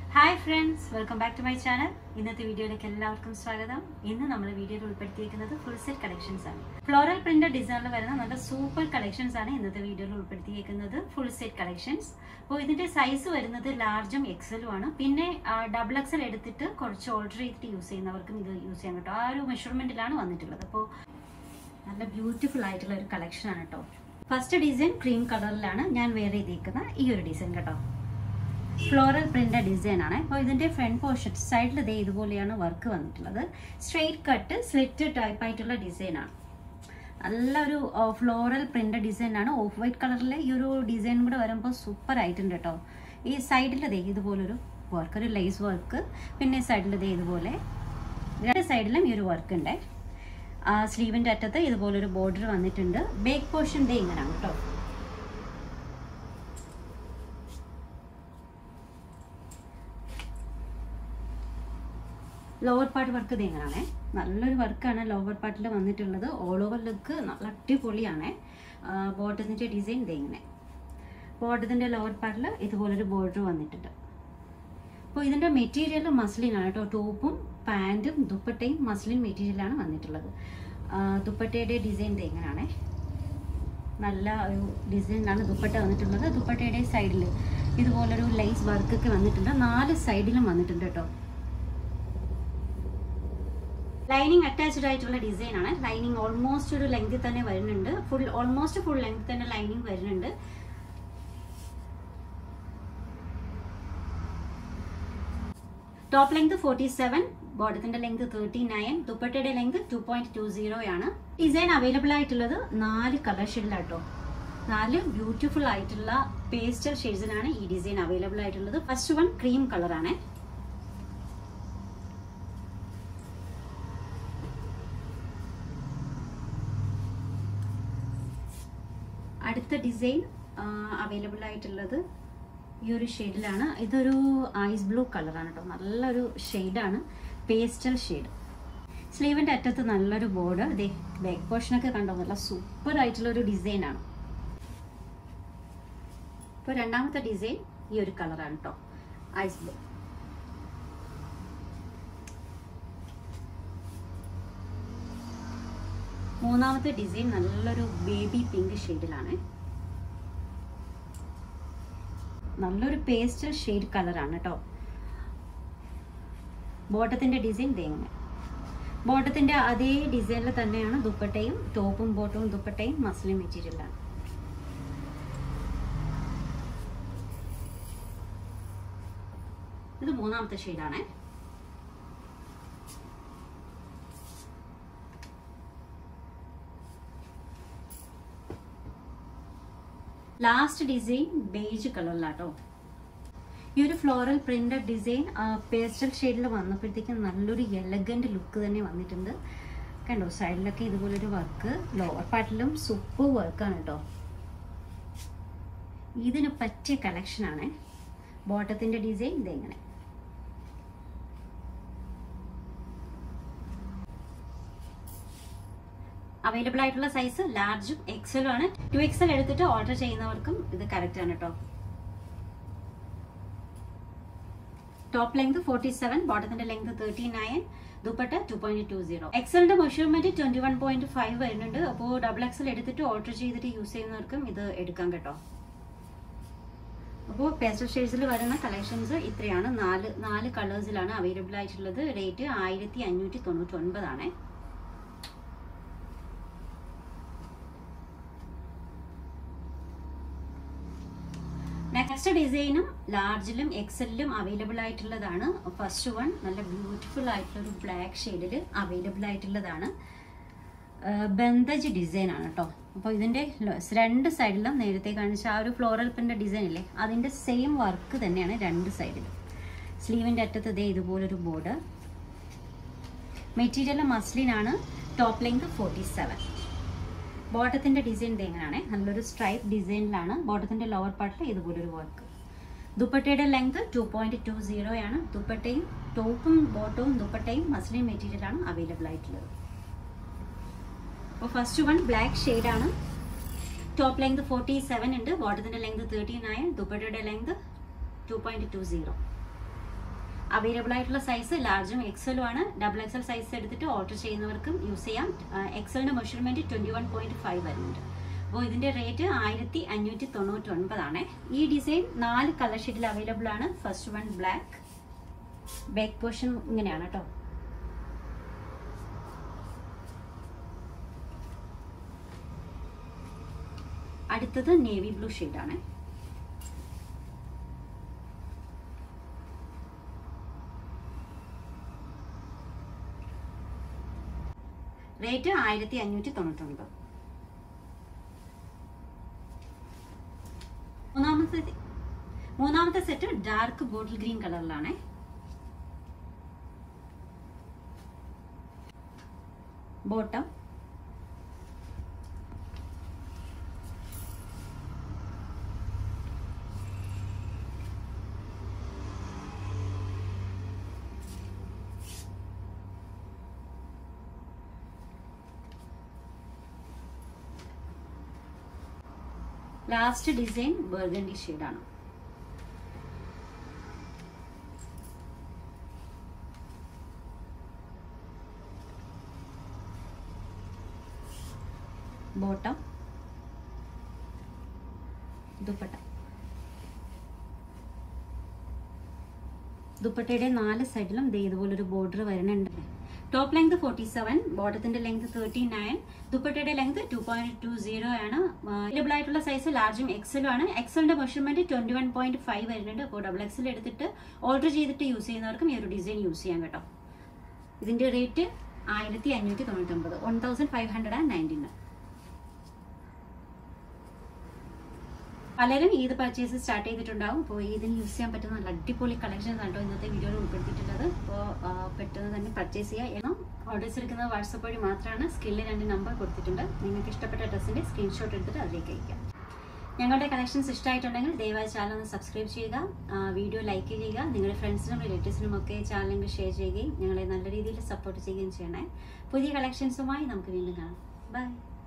hi friends welcome back to my channel ഇന്നത്തെ വീഡിയോയിലേക്ക് എല്ലാവർക്കും സ്വാഗതം ഇന്ന് നമ്മൾ വീഡിയോയിൽ ഉൾപ്പെടുത്തിയിരിക്കുന്നത് ഫുൾ സെറ്റ് കളക്ഷൻസ് ആണ് ഫ്ലോറൽ പ്രിന്റഡ് ഡിസൈനിൽ വരുന്ന നല്ല സൂപ്പർ കളക്ഷൻസ് ആണ് ഇന്നത്തെ വീഡിയോയിൽ ഉൾപ്പെടുത്തിയിരിക്കുന്നത് ഫുൾ സെറ്റ് കളക്ഷൻസ് അപ്പോൾ ഇതിന്റെ സൈസ് വരുന്നത് ലാർജും എക്സലും ആണ് പിന്നെ ഡബിൾ എക്സൽ എടുത്തിട്ട് കുറച്ച് ഓൾഡർ ചെയ്തിട്ട് യൂസ് ചെയ്യുന്നവർക്കും ഇത് യൂസ് ചെയ്യാൻ കേട്ടോ ആ ഒരു മെഷർമെന്റിലാണ് വന്നിട്ടുള്ളത് അപ്പോൾ നല്ല ബ്യൂട്ടിഫുൾ ആയിട്ടുള്ള ഒരു കളക്ഷൻ ആണ് കേട്ടോ ഫസ്റ്റ് ഡിസൈൻ ക്രീം കളറിലാണ് ഞാൻ വെയർ ചെയ്തിരിക്കുന്ന ഈ ഒരു ഡിസൈൻ കേട്ടോ ഫ്ലോറൽ പ്രിന്റ് ഡിസൈൻ ആണ് അപ്പോൾ ഇതിന്റെ ഫ്രണ്ട് പോർഷൻ സൈഡിൽ ഇതേ ഇതുപോലെയാണ് വർക്ക് വന്നിട്ടുള്ളത് സ്ട്രെയിറ്റ് കട്ട് സ്ലിറ്റ് ടൈപ്പ് ആയിട്ടുള്ള ഡിസൈൻ ആണ് നല്ലൊരു ഫ്ലോറൽ പ്രിന്റ് ഡിസൈൻ ആണ് ഓഫ് വൈറ്റ് കളറിൽ ഈ ഒരു ഡിസൈൻ കൂടെ വരുമ്പോൾ സൂപ്പർ ആയിട്ടുണ്ട് കേട്ടോ ഈ സൈഡിൽ ദേ ഇതുപോലൊരു വർക്ക് ഒരു ലേസ് വർക്ക് പിന്നെ സൈഡിൽ ദേ ഇതുപോലെ രണ്ട് സൈഡിലും ഈ ഒരു വർക്ക് ഉണ്ട് ആ സ്ലീവിൻ്റെ അറ്റത്ത് ഇതുപോലൊരു ബോർഡർ വന്നിട്ടുണ്ട് ബേക്ക് പോർഷൻ ദേ ഇങ്ങനെയാണ് കേട്ടോ ലോവർ പാർട്ട് വർക്ക് ഇത് എങ്ങനെയാണേ നല്ലൊരു വർക്കാണ് ലോവർ പാർട്ടിൽ വന്നിട്ടുള്ളത് ഓൾ ഓവർ ലുക്ക് നല്ല അടിപൊളിയാണ് ബോട്ടത്തിൻ്റെ ഡിസൈൻ ഇത് ഇങ്ങനെ ബോട്ടത്തിൻ്റെ ലോവർ പാർട്ടിൽ ഇതുപോലൊരു ബോർഡർ വന്നിട്ടുണ്ട് അപ്പോൾ ഇതിൻ്റെ മെറ്റീരിയൽ മസ്ലിനാണ് കേട്ടോ ടോപ്പും പാൻറ്റും ദുപ്പട്ടയും മസ്ലിൻ മെറ്റീരിയലാണ് വന്നിട്ടുള്ളത് ദുപ്പട്ടയുടെ ഡിസൈൻ ഇത് എങ്ങനെയാണേ നല്ല ഒരു ഡിസൈനിലാണ് ദുപ്പട്ട വന്നിട്ടുള്ളത് ദുപ്പട്ടയുടെ സൈഡിൽ ഇതുപോലൊരു ലൈസ് വർക്കൊക്കെ വന്നിട്ടുണ്ട് നാല് സൈഡിലും വന്നിട്ടുണ്ട് കേട്ടോ ലൈനിങ് അറ്റാച്ച്ഡ് ആയിട്ടുള്ള ഡിസൈൻ ആണ് ലൈനിങ് ഓൾമോസ്റ്റ് ഒരു ലെങ്ത് തന്നെ വരുന്നുണ്ട് ഫുൾ ഓൾമോസ്റ്റ് ഫുൾ ലെങ്ത് തന്നെ ലൈനിങ് വരുന്നുണ്ട് ടോപ്പ് ലെങ്ത് ഫോർട്ടി സെവൻ ബോട്ടത്തിന്റെ ലെങ്ത് തേർട്ടി നയൻ ദുപ്പട്ടയുടെ length two point two zero ആണ് ഡിസൈൻ അവൈലബിൾ ആയിട്ടുള്ളത് നാല് കളർ ഷെയ്ഡിലാട്ടോ നാല് ബ്യൂട്ടിഫുൾ ആയിട്ടുള്ള പേസ്റ്റൽ ഷെയ്ഡ്സിനാണ് ഈ ഡിസൈൻ അവൈലബിൾ ആയിട്ടുള്ളത് ഫസ്റ്റ് വൺ ക്രീം കളറാണ് അടുത്ത ഡിസൈൻ അവൈലബിൾ ആയിട്ടുള്ളത് ഈ ഒരു ഷെയ്ഡിലാണ് ഇതൊരു ഐസ് ബ്ലൂ കളറാണ് കേട്ടോ നല്ലൊരു ഷെയ്ഡാണ് പേസ്റ്റൽ ഷെയ്ഡ് സ്ലീവിൻ്റെ അറ്റത്ത് നല്ലൊരു ബോർഡർ ഇതേ ബാക്ക് പോർഷനൊക്കെ കണ്ടോ നല്ല സൂപ്പർ ആയിട്ടുള്ള ഒരു ഡിസൈനാണ് ഇപ്പോൾ രണ്ടാമത്തെ ഡിസൈൻ ഈ ഒരു കളറാണ് കേട്ടോ ഐസ് ബ്ലൂ മൂന്നാമത്തെ ഡിസൈൻ നല്ലൊരു ബേബി പിങ്ക് ഷെയ്ഡിലാണ് നല്ലൊരു പേസ്റ്റൽ ഷെയ്ഡ് കളറാണ് കേട്ടോ ബോട്ടത്തിന്റെ ഡിസൈൻ തേങ്ങ ബോട്ടത്തിന്റെ അതേ ഡിസൈനിൽ തന്നെയാണ് ദുപ്പട്ടയും ടോപ്പും ബോട്ടവും ദുപ്പട്ടയും മസ്ലിം മെറ്റീരിയലാണ് ഇത് മൂന്നാമത്തെ ഷെയ്ഡാണേ ലാസ്റ്റ് ഡിസൈൻ ബേജ് കളറിലാട്ടോ ഈ ഒരു ഫ്ലോറൽ പ്രിന്റഡ് ഡിസൈൻ പേസ്റ്റൽ ഷെയ്ഡിൽ വന്നപ്പോഴത്തേക്കും നല്ലൊരു എലഗന്റ് ലുക്ക് തന്നെ വന്നിട്ടുണ്ട് കണ്ടോ സൈഡിലൊക്കെ ഇതുപോലൊരു വർക്ക് ലോവർ പാർട്ടിലും സൂപ്പർ വർക്കാണ് കേട്ടോ ഇതിന് പറ്റിയ കളക്ഷനാണ് ബോട്ടത്തിന്റെ ഡിസൈൻ ഇതെങ്ങനെ അവൈലബിൾ ആയിട്ടുള്ള സൈസ് ലാർജും എക്സലും ആണ് ടു എക്സൽ എടുത്തിട്ട് ഓർഡർ ചെയ്യുന്നവർക്കും ഇത് കറക്റ്റ് ആണ് കേട്ടോ ടോപ്പ് ലെങ്ത് ഫോർട്ടി സെവൻ ബോട്ടത്തിന്റെ length thirty nine dupatta two point two zero എക്സലിന്റെ measurement twenty one point five വരുന്നുണ്ട് അപ്പോൾ ഡബിൾ എക്സൽ എടുത്തിട്ട് ഓർഡർ ചെയ്തിട്ട് യൂസ് ചെയ്യുന്നവർക്കും ഇത് എടുക്കാം കേട്ടോ അപ്പോൾ പേസ്റ്റൽ ഷെയ്ഡ്സിൽ വരുന്ന കളക്ഷൻസ് ഇത്രയാണ് നാല് നാല് കളേഴ്സിലാണ് അവൈലബിൾ ആയിട്ടുള്ളത് റേറ്റ് ആയിരത്തി അഞ്ഞൂറ്റി തൊണ്ണൂറ്റി ഒൻപതാണ് നെക്സ്റ്റ് ഡിസൈനും ലാർജിലും എക്സലിലും അവൈലബിൾ ആയിട്ടുള്ളതാണ് ഫസ്റ്റ് വൺ നല്ല ബ്യൂട്ടിഫുൾ ആയിട്ടുള്ള ഒരു ബ്ലാക്ക് ഷെയ്ഡിൽ അവൈലബിൾ ആയിട്ടുള്ളതാണ് ബന്ധജ് ഡിസൈൻ ആണ് കേട്ടോ അപ്പോൾ ഇതിൻ്റെ രണ്ട് സൈഡിലും നേരത്തെ കാണിച്ച ആ ഒരു ഫ്ലോറൽ പ്രിൻ്റ് ഡിസൈൻ ഇല്ലേ അതിൻ്റെ സെയിം വർക്ക് തന്നെയാണ് രണ്ട് സൈഡിലും സ്ലീവിൻ്റെ അറ്റത്ത് ഇതേ ഇതുപോലൊരു ബോർഡർ മെറ്റീരിയൽ മസ്ലിനാണ് ടോപ്പ് ലെങ്ത് ഫോർട്ടി സെവൻ ബോട്ടത്തിന്റെ ഡിസൈൻ എങ്ങനെയാണ് നല്ലൊരു സ്ട്രൈപ്പ് ഡിസൈനിലാണ് ബോട്ടത്തിന്റെ ലോവർ പാർട്ടിൽ ഇതുപോലൊരു വർക്ക് ദുപ്പട്ടയുടെ length two point two zero ആണ് ദുപ്പട്ടയും ടോപ്പും ബോട്ടവും ദുപ്പട്ടയും മസ്ലിൻ മെറ്റീരിയലാണ് അവൈലബിൾ ആയിട്ടുള്ളത് അപ്പോൾ ഫസ്റ്റ് വൺ ബ്ലാക്ക് ഷെയ്ഡാണ് ടോപ്പ് ലെങ്ത് ഫോർട്ടി സെവൻ ഉണ്ട് ബോട്ടത്തിന്റെ ലെങ്ത് തേർട്ടി നയൻ ദുപ്പട്ടയുടെ length two point two zero available ആയിട്ടുള്ള സൈസ് ലാർജും എക്സലും ആണ് ഡബിൾ എക്സൽ സൈസ് എടുത്തിട്ട് ഓർഡർ ചെയ്യുന്നവർക്കും യൂസ് ചെയ്യാം എക്സലിന്റെ measurement twenty one point five വരുന്നുണ്ട് അപ്പോൾ ഇതിന്റെ റേറ്റ് ആയിരത്തി അഞ്ഞൂറ്റി തൊണ്ണൂറ്റി ഒൻപതാണ് ഈ ഡിസൈൻ നാല് കളർ ഷീറ്റിൽ അവൈലബിൾ ആണ് first one black back portion ഇങ്ങനെയാണ് കേട്ടോ അടുത്തത് നേവി ബ്ലൂ ഷെയ്ഡാണ് റേറ്റ് ആയിരത്തി അഞ്ഞൂറ്റി തൊണ്ണൂറ്റി ഒൻപത് മൂന്നാമത്തെ മൂന്നാമത്തെ സെറ്റ് ഡാർക്ക് ബോട്ടിൽ ഗ്രീൻ കളറിലാണ് ബോട്ടം ലാസ്റ്റ് ഡിസൈൻ ബർഗണ്ടി ഷെയ്ഡാണ് ബോട്ടം ദുപ്പട്ട ദുപ്പട്ടയുടെ നാല് സൈഡിലും ദേ ഇതുപോലൊരു ബോർഡർ വരുന്നുണ്ട് ടോപ്പ് ലെങ്ത് ഫോർട്ടി സെവൻ ബോട്ടത്തിന്റെ ലെങ്ത് തേർട്ടി നയൻ ദുപ്പട്ടയുടെ length two point two zero ആണ് അവൈലബിൾ ആയിട്ടുള്ള സൈസ് ലാർജും എക്സലും ആണ് എക്സലിന്റെ measurement twenty one point five വരുന്നുണ്ട് അപ്പോൾ ഡബിൾ എക്സൽ എടുത്തിട്ട് ഓർഡർ ചെയ്തിട്ട് യൂസ് ചെയ്യുന്നവർക്കും ഈ ഒരു ഡിസൈൻ യൂസ് ചെയ്യാൻ കേട്ടോ ഇതിന്റെ റേറ്റ് ആയിരത്തി അഞ്ഞൂറ്റി തൊണ്ണൂറ്റി ഒമ്പത് one thousand five hundred and nineteen പലരും ഈദ് പർച്ചേസ് സ്റ്റാർട്ട് ചെയ്തിട്ടുണ്ടാവും അപ്പോൾ ഇതിന് യൂസ് ചെയ്യാൻ പറ്റുന്ന നല്ല അടിപൊളി കളക്ഷൻസ് ആണ് കേട്ടോ ഇന്നത്തെ വീഡിയോയിൽ ഉൾപ്പെടുത്തിയിട്ടുള്ളത് അപ്പോൾ പെട്ടെന്ന് തന്നെ പർച്ചേസ് ചെയ്യുക എന്നാൽ ഓർഡേഴ്സ് എടുക്കുന്നത് വാട്സപ്പ് വഴി മാത്രമാണ് സ്കില്ലിൽ രണ്ട് നമ്പർ കൊടുത്തിട്ടുണ്ട് നിങ്ങൾക്ക് ഇഷ്ടപ്പെട്ട ഡ്രസ്സിൻ്റെ സ്ക്രീൻഷോട്ട് എടുത്തിട്ട് അതിലേക്ക് അയക്കാം ഞങ്ങളുടെ കളക്ഷൻസ് ഇഷ്ടമായിട്ടുണ്ടെങ്കിൽ ദയവായി ചാനൽ ഒന്ന് സബ്സ്ക്രൈബ് ചെയ്യുക വീഡിയോ ലൈക്ക് ചെയ്യുക നിങ്ങളുടെ ഫ്രണ്ട്സിനും റിലേറ്റീവ്സിനും ഒക്കെ ചാനലിൽ ഷെയർ ചെയ്യുകയും ഞങ്ങളെ നല്ല രീതിയിൽ സപ്പോർട്ട് ചെയ്യുകയും ചെയ്യണേ പുതിയ കളക്ഷൻസുമായി നമുക്ക് വീണ്ടും കാണാം ബൈ